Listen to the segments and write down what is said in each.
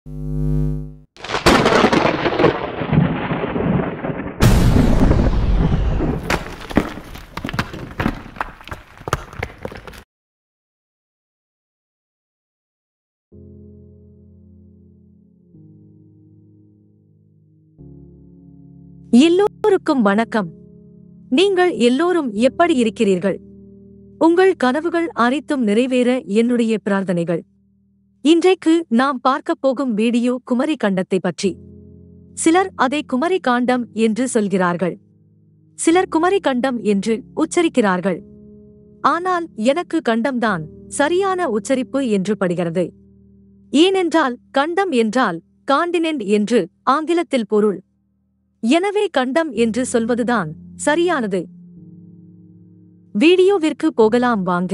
எல்லோருக்கும் வணக்கம் நீங்கள் எல்லோரும் எப்படி இருக்கிறீர்கள் உங்கள் கனவுகள் அனைத்தும் நிறைவேற என்னுடைய பிரார்த்தனைகள் இன்றைக்கு நாம் பார்க்கப் போகும் வீடியோ குமரி கண்டத்தை பற்றி சிலர் அதை குமரி காண்டம் என்று சொல்கிறார்கள் சிலர் குமரி கண்டம் என்று உச்சரிக்கிறார்கள் ஆனால் எனக்கு கண்டம்தான் சரியான உச்சரிப்பு என்று படுகிறது ஏனென்றால் கண்டம் என்றால் காண்டினென்ட் என்று ஆங்கிலத்தில் பொருள் எனவே கண்டம் என்று சொல்வதுதான் சரியானது வீடியோவிற்கு போகலாம் வாங்க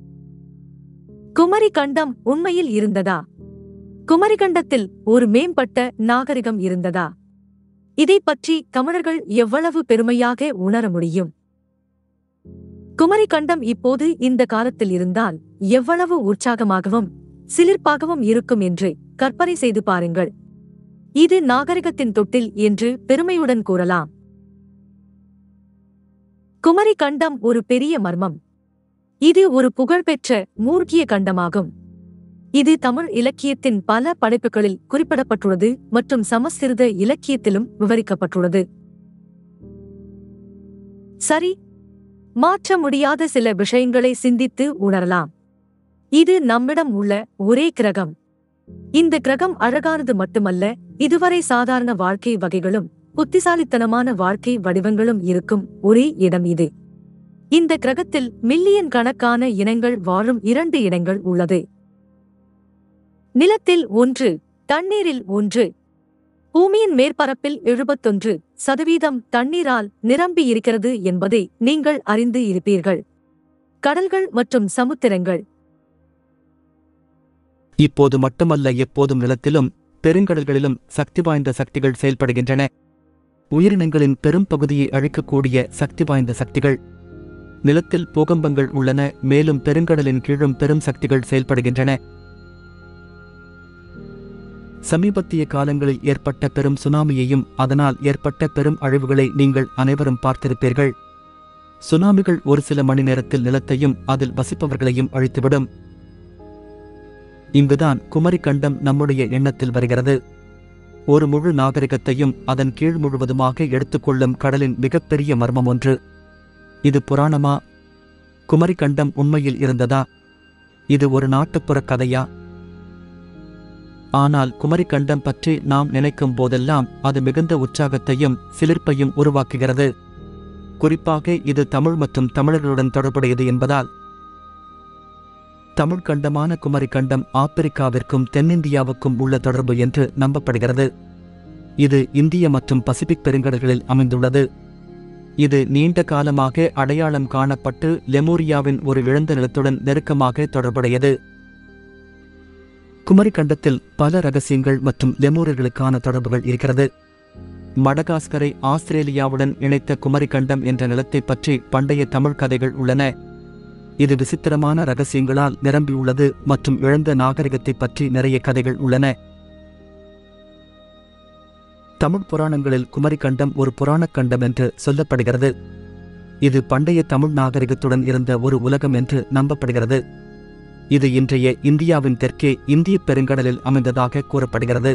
குமரி கண்டம் உண்மையில் இருந்ததா குமரி கண்டத்தில் ஒரு மேம்பட்ட நாகரிகம் இருந்ததா இதைப் பற்றி தமிழர்கள் எவ்வளவு பெருமையாக உணர முடியும் குமரி கண்டம் இப்போது இந்த காலத்தில் இருந்தால் எவ்வளவு உற்சாகமாகவும் சிலிர்ப்பாகவும் இருக்கும் என்று கற்பனை செய்து பாருங்கள் இது நாகரிகத்தின் தொட்டில் என்று பெருமையுடன் கூறலாம் குமரி கண்டம் ஒரு பெரிய மர்மம் இது ஒரு புகழ்பெற்ற மூர்க்கிய கண்டமாகும் இது தமிழ் இலக்கியத்தின் பல படைப்புகளில் குறிப்பிடப்பட்டுள்ளது மற்றும் சமஸ்கிருத இலக்கியத்திலும் விவரிக்கப்பட்டுள்ளது சரி மாற்ற முடியாத சில விஷயங்களை சிந்தித்து உணரலாம் இது நம்மிடம் உள்ள ஒரே கிரகம் இந்த கிரகம் அழகானது மட்டுமல்ல இதுவரை சாதாரண வாழ்க்கை வகைகளும் புத்திசாலித்தனமான வாழ்க்கை வடிவங்களும் இருக்கும் ஒரே இடம் இது இந்த கிரகத்தில் மில்லியன் கணக்கான இனங்கள் வாழும் இரண்டு இடங்கள் உள்ளது நிலத்தில் ஒன்று தண்ணீரில் ஒன்று பூமியின் மேற்பரப்பில் எழுபத்தொன்று சதவீதம் தண்ணீரால் நிரம்பி இருக்கிறது என்பதை நீங்கள் அறிந்து இருப்பீர்கள் கடல்கள் மற்றும் சமுத்திரங்கள் இப்போது மட்டுமல்ல எப்போதும் நிலத்திலும் பெருங்கடல்களிலும் சக்தி வாய்ந்த சக்திகள் செயல்படுகின்றன உயிரினங்களின் பெரும் பகுதியை அழிக்கக்கூடிய சக்தி வாய்ந்த சக்திகள் நிலத்தில் பூகம்பங்கள் உள்ளன மேலும் பெருங்கடலின் கீழும் பெரும் சக்திகள் செயல்படுகின்றன சமீபத்திய காலங்களில் ஏற்பட்ட பெரும் சுனாமியையும் அதனால் ஏற்பட்ட பெரும் அழிவுகளை நீங்கள் அனைவரும் பார்த்திருப்பீர்கள் சுனாமிகள் ஒரு சில மணி நேரத்தில் நிலத்தையும் அதில் வசிப்பவர்களையும் அழித்துவிடும் இங்குதான் குமரி கண்டம் நம்முடைய எண்ணத்தில் வருகிறது ஒரு முழு நாகரிகத்தையும் அதன் கீழ் முழுவதுமாக எடுத்துக்கொள்ளும் கடலின் மிகப்பெரிய மர்மம் ஒன்று இது புராணமா குமரி கண்டம் உண்மையில் இருந்ததா இது ஒரு நாட்டுப்புற கதையா ஆனால் குமரி கண்டம் பற்றி நாம் நினைக்கும் போதெல்லாம் அது மிகுந்த உற்சாகத்தையும் சிலிர்ப்பையும் உருவாக்குகிறது குறிப்பாக இது தமிழ் மற்றும் தமிழர்களுடன் தொடர்புடையது என்பதால் தமிழ் கண்டமான குமரி கண்டம் ஆப்பிரிக்காவிற்கும் தென்னிந்தியாவுக்கும் உள்ள தொடர்பு என்று நம்பப்படுகிறது இது இந்திய மற்றும் பசிபிக் பெருங்கடல்களில் அமைந்துள்ளது இது நீண்ட காலமாக அடையாளம் காணப்பட்டு லெமூரியாவின் ஒரு இழந்த நிலத்துடன் நெருக்கமாக தொடர்புடையது குமரி கண்டத்தில் பல ரகசியங்கள் மற்றும் லெமூரியர்களுக்கான தொடர்புகள் இருக்கிறது மடகாஸ்கரை ஆஸ்திரேலியாவுடன் இணைத்த குமரி கண்டம் என்ற நிலத்தைப் பற்றி பண்டைய தமிழ் கதைகள் உள்ளன இது விசித்திரமான ரகசியங்களால் நிரம்பியுள்ளது மற்றும் இழந்த நாகரிகத்தைப் பற்றி நிறைய கதைகள் உள்ளன தமிழ் புராணங்களில் குமரி கண்டம் ஒரு புராணக் கண்டம் என்று சொல்லப்படுகிறது இது பண்டைய தமிழ் நாகரிகத்துடன் இருந்த ஒரு உலகம் என்று நம்பப்படுகிறது இது இன்றைய இந்தியாவின் தெற்கே இந்திய பெருங்கடலில் அமைந்ததாக கூறப்படுகிறது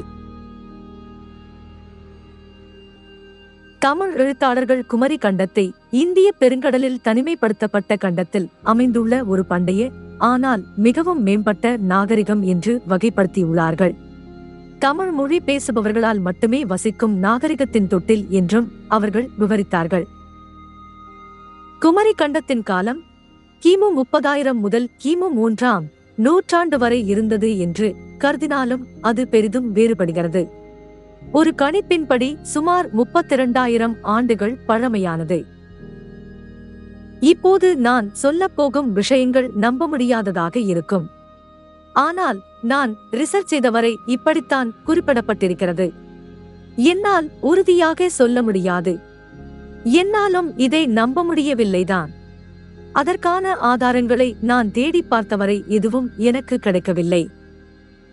தமிழ் எழுத்தாளர்கள் குமரி கண்டத்தை இந்திய பெருங்கடலில் தனிமைப்படுத்தப்பட்ட கண்டத்தில் அமைந்துள்ள ஒரு பண்டைய ஆனால் மிகவும் மேம்பட்ட நாகரிகம் என்று வகைப்படுத்தியுள்ளார்கள் தமிழ் மொழி பேசுபவர்களால் மட்டுமே வசிக்கும் நாகரிகத்தின் தொட்டில் என்றும் அவர்கள் விவரித்தார்கள் குமரி கண்டத்தின் காலம் கிமு முப்பதாயிரம் முதல் கிமு மூன்றாம் நூற்றாண்டு வரை இருந்தது என்று கருதினாலும் அது பெரிதும் வேறுபடுகிறது ஒரு கணிப்பின்படி சுமார் முப்பத்திரண்டாயிரம் ஆண்டுகள் பழமையானது இப்போது நான் சொல்லப் போகும் விஷயங்கள் நம்ப முடியாததாக இருக்கும் ஆனால் நான் ரிசர்ச் செய்தவரை இப்படித்தான் குறிப்பிடப்பட்டிருக்கிறது என்னால் உறுதியாக சொல்ல முடியாது என்னாலும் இதை நம்ப முடியவில்லைதான் அதற்கான ஆதாரங்களை நான் தேடிப் பார்த்தவரை எதுவும் எனக்கு கிடைக்கவில்லை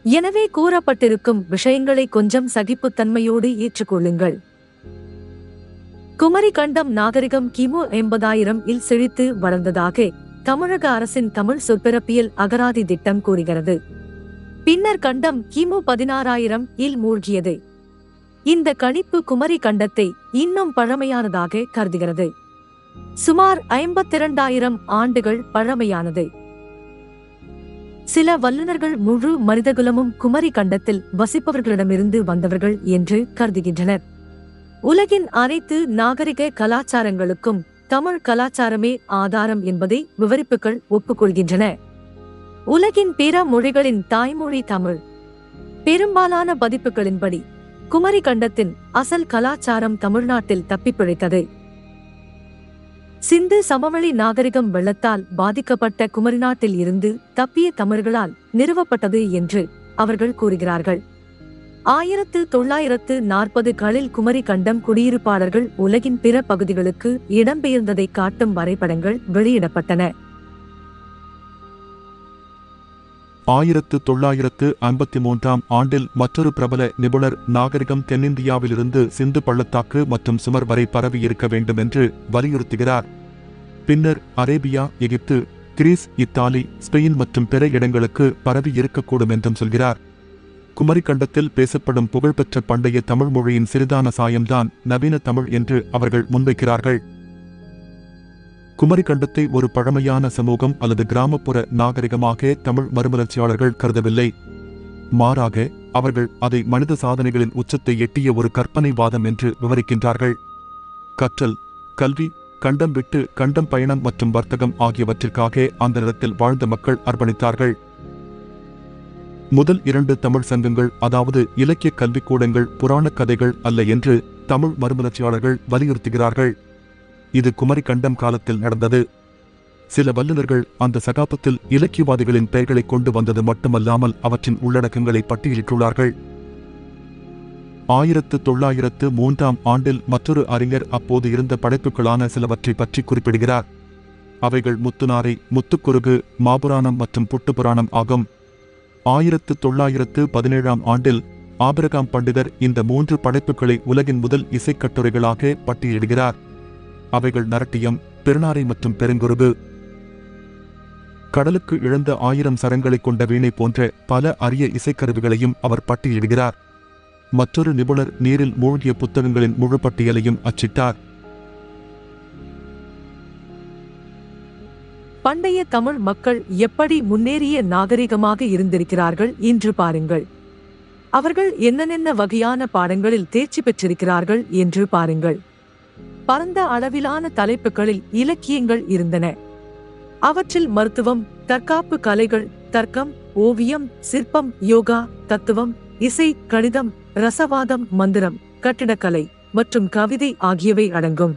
எனவே கூறப்பட்டிருக்கும் விஷயங்களை கொஞ்சம் சகிப்புத்தன்மையோடு ஏற்றுக்கொள்ளுங்கள் குமரி கண்டம் நாகரிகம் கிமு எண்பதாயிரம் இல் செழித்து வளர்ந்ததாக தமிழக அரசின் தமிழ் சொற்பிறப்பியல் அகராதி திட்டம் கூறுகிறது பின்னர் கண்டம் கிமு பதினாறாயிரம் இல் மூழ்கியது இந்த கணிப்பு குமரி கண்டத்தை இன்னும் பழமையானதாக கருதுகிறது சுமார் ஐம்பத்திரண்டாயிரம் ஆண்டுகள் பழமையானது சில வல்லுநர்கள் முழு மனிதகுலமும் குமரி கண்டத்தில் வசிப்பவர்களிடமிருந்து வந்தவர்கள் என்று கருதுகின்றனர் உலகின் அனைத்து நாகரிக கலாச்சாரங்களுக்கும் தமிழ் கலாச்சாரமே ஆதாரம் என்பதை விவரிப்புகள் ஒப்புக்கொள்கின்றன உலகின் பிற மொழிகளின் தாய்மொழி தமிழ் பெரும்பாலான பதிப்புகளின்படி குமரி கண்டத்தின் அசல் கலாச்சாரம் தமிழ்நாட்டில் தப்பிப்பிழைத்தது சிந்து சமவெளி நாகரிகம் வெள்ளத்தால் பாதிக்கப்பட்ட குமரிநாட்டில் இருந்து தப்பிய தமிழர்களால் நிறுவப்பட்டது என்று அவர்கள் கூறுகிறார்கள் ஆயிரத்து தொள்ளாயிரத்து நாற்பது களில் குமரி கண்டம் குடியிருப்பாளர்கள் உலகின் பிற பகுதிகளுக்கு இடம்பெயர்ந்ததை காட்டும் வரைபடங்கள் வெளியிடப்பட்டன ஆயிரத்து தொள்ளாயிரத்து ஐம்பத்தி மூன்றாம் ஆண்டில் மற்றொரு பிரபல நிபுணர் நாகரிகம் தென்னிந்தியாவிலிருந்து சிந்து பள்ளத்தாக்கு மற்றும் சுமர் வரை பரவியிருக்க வேண்டும் என்று வலியுறுத்துகிறார் பின்னர் அரேபியா எகிப்து கிரீஸ் இத்தாலி ஸ்பெயின் மற்றும் பிற இடங்களுக்கு பரவி இருக்கக்கூடும் என்றும் சொல்கிறார் குமரிக்கண்டத்தில் பேசப்படும் புகழ்பெற்ற பண்டைய தமிழ் மொழியின் சிறிதான சாயம்தான் நவீன தமிழ் என்று அவர்கள் முன்வைக்கிறார்கள் குமரிக்கண்டத்தை ஒரு பழமையான சமூகம் அல்லது கிராமப்புற நாகரிகமாக தமிழ் மறுமலர்ச்சியாளர்கள் கருதவில்லை மாறாக அவர்கள் அதை மனித சாதனைகளின் உச்சத்தை எட்டிய ஒரு கற்பனைவாதம் என்று விவரிக்கின்றார்கள் கற்றல் கல்வி கண்டம் விட்டு கண்டம் பயணம் மற்றும் வர்த்தகம் ஆகியவற்றிற்காக அந்த நிலத்தில் வாழ்ந்த மக்கள் அர்ப்பணித்தார்கள் முதல் இரண்டு தமிழ் சங்கங்கள் அதாவது இலக்கிய கல்விக்கூடங்கள் புராணக் கதைகள் அல்ல என்று தமிழ் மறுமலர்ச்சியாளர்கள் வலியுறுத்துகிறார்கள் இது குமரி கண்டம் காலத்தில் நடந்தது சில வல்லுநர்கள் அந்த சகாப்தத்தில் இலக்கியவாதிகளின் பெயர்களை கொண்டு வந்தது மட்டுமல்லாமல் அவற்றின் உள்ளடக்கங்களை பட்டியலிட்டுள்ளார்கள் ஆயிரத்து தொள்ளாயிரத்து மூன்றாம் ஆண்டில் மற்றொரு அறிஞர் அப்போது இருந்த படைப்புகளான சிலவற்றை பற்றி குறிப்பிடுகிறார் அவைகள் முத்துநாரை முத்துக்குருகு மாபுராணம் மற்றும் புட்டுப்புராணம் ஆகும் ஆயிரத்து தொள்ளாயிரத்து பதினேழாம் ஆண்டில் ஆபிரகாம் பண்டிதர் இந்த மூன்று படைப்புகளை உலகின் முதல் இசைக்கட்டுரைகளாக பட்டியலிடுகிறார் அவைகள் நரட்டியம் பெருநாரை மற்றும் பெருங்குருகு கடலுக்கு இழந்த ஆயிரம் சரங்களைக் கொண்ட வீணை போன்ற பல அரிய இசைக்கருவிகளையும் அவர் பட்டியலிடுகிறார் மற்றொரு நிபுணர் நீரில் மூழ்கிய புத்தகங்களின் முழு பட்டியலையும் அச்சிட்டார் பண்டைய தமிழ் மக்கள் எப்படி முன்னேறிய நாகரிகமாக இருந்திருக்கிறார்கள் என்று பாருங்கள் அவர்கள் என்னென்ன வகையான பாடங்களில் தேர்ச்சி பெற்றிருக்கிறார்கள் என்று பாருங்கள் பரந்த அளவிலான தலைப்புகளில் இலக்கியங்கள் இருந்தன அவற்றில் மருத்துவம் தற்காப்பு கலைகள் தர்க்கம் ஓவியம் சிற்பம் யோகா தத்துவம் இசை கணிதம் ரசவாதம் மந்திரம் கட்டிடக்கலை மற்றும் கவிதை ஆகியவை அடங்கும்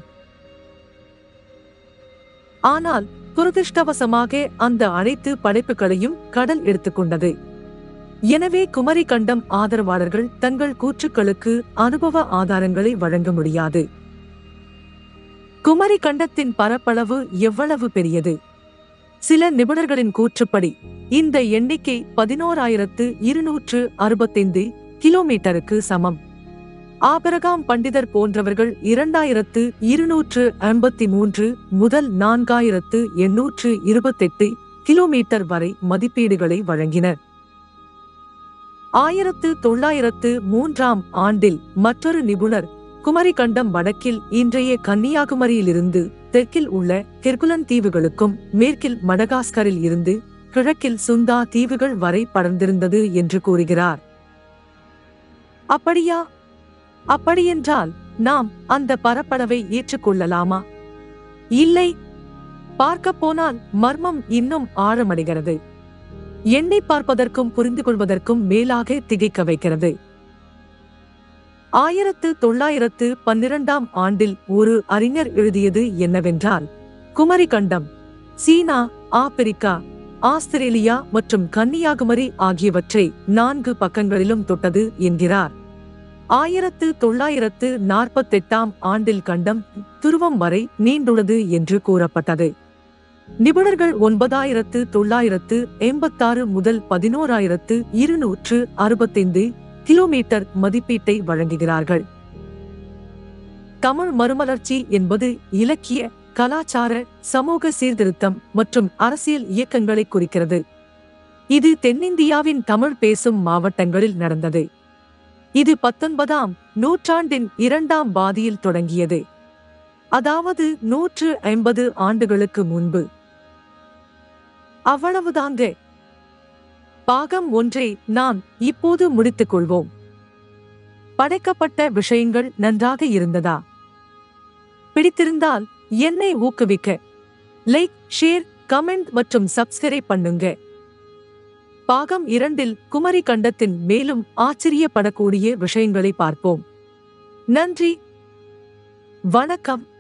ஆனால் துரதிருஷ்டவசமாக அந்த அனைத்து படைப்புகளையும் கடல் எடுத்துக்கொண்டது எனவே குமரி கண்டம் ஆதரவாளர்கள் தங்கள் கூற்றுக்களுக்கு அனுபவ ஆதாரங்களை வழங்க முடியாது குமரி கண்டத்தின் பரப்பளவு எவ்வளவு பெரியது சில நிபுணர்களின் கூற்றுப்படி இந்த எண்ணிக்கை பதினோராயிரத்து இருநூற்று அறுபத்தைந்து கிலோமீட்டருக்கு சமம் ஆபரகாம் பண்டிதர் போன்றவர்கள் இரண்டாயிரத்து இருநூற்று ஐம்பத்தி மூன்று முதல் நான்காயிரத்து எண்ணூற்று இருபத்தெட்டு கிலோமீட்டர் வரை மதிப்பீடுகளை வழங்கினர் ஆயிரத்து தொள்ளாயிரத்து மூன்றாம் ஆண்டில் மற்றொரு நிபுணர் குமரிக்கண்டம் வடக்கில் இன்றைய கன்னியாகுமரியிலிருந்து தெற்கில் உள்ள கெர்குலன் தீவுகளுக்கும் மேற்கில் மடகாஸ்கரில் இருந்து கிழக்கில் சுந்தா தீவுகள் வரை படர்ந்திருந்தது என்று கூறுகிறார் அப்படியா அப்படியென்றால் நாம் அந்த பரப்பளவை ஏற்றுக்கொள்ளலாமா இல்லை பார்க்கப் போனால் மர்மம் இன்னும் ஆழமடைகிறது எண்ணை பார்ப்பதற்கும் புரிந்து கொள்வதற்கும் மேலாக திகைக்க வைக்கிறது ஆயிரத்து தொள்ளாயிரத்து பன்னிரண்டாம் ஆண்டில் ஒரு அறிஞர் எழுதியது என்னவென்றால் குமரி கண்டம் சீனா ஆப்பிரிக்கா ஆஸ்திரேலியா மற்றும் கன்னியாகுமரி ஆகியவற்றை நான்கு பக்கங்களிலும் தொட்டது என்கிறார் ஆயிரத்து தொள்ளாயிரத்து நாற்பத்தெட்டாம் ஆண்டில் கண்டம் துருவம் வரை நீண்டுள்ளது என்று கூறப்பட்டது நிபுணர்கள் ஒன்பதாயிரத்து தொள்ளாயிரத்து எண்பத்தாறு முதல் பதினோராயிரத்து இருநூற்று அறுபத்தைந்து கிலோமீட்டர் மதிப்பீட்டை வழங்குகிறார்கள் தமிழ் மறுமலர்ச்சி என்பது இலக்கிய கலாச்சார சமூக சீர்திருத்தம் மற்றும் அரசியல் இயக்கங்களை குறிக்கிறது இது தென்னிந்தியாவின் தமிழ் பேசும் மாவட்டங்களில் நடந்தது இது பத்தொன்பதாம் நூற்றாண்டின் இரண்டாம் பாதியில் தொடங்கியது அதாவது நூற்று ஐம்பது ஆண்டுகளுக்கு முன்பு அவ்வளவுதாங்க பாகம் ஒன்றை நாம் இப்போது முடித்துக் கொள்வோம் படைக்கப்பட்ட விஷயங்கள் நன்றாக இருந்ததா பிடித்திருந்தால் என்னை ஊக்குவிக்க லைக் ஷேர் கமெண்ட் மற்றும் சப்ஸ்கிரைப் பண்ணுங்க பாகம் இரண்டில் குமரி கண்டத்தின் மேலும் ஆச்சரியப்படக்கூடிய விஷயங்களை பார்ப்போம் நன்றி வணக்கம்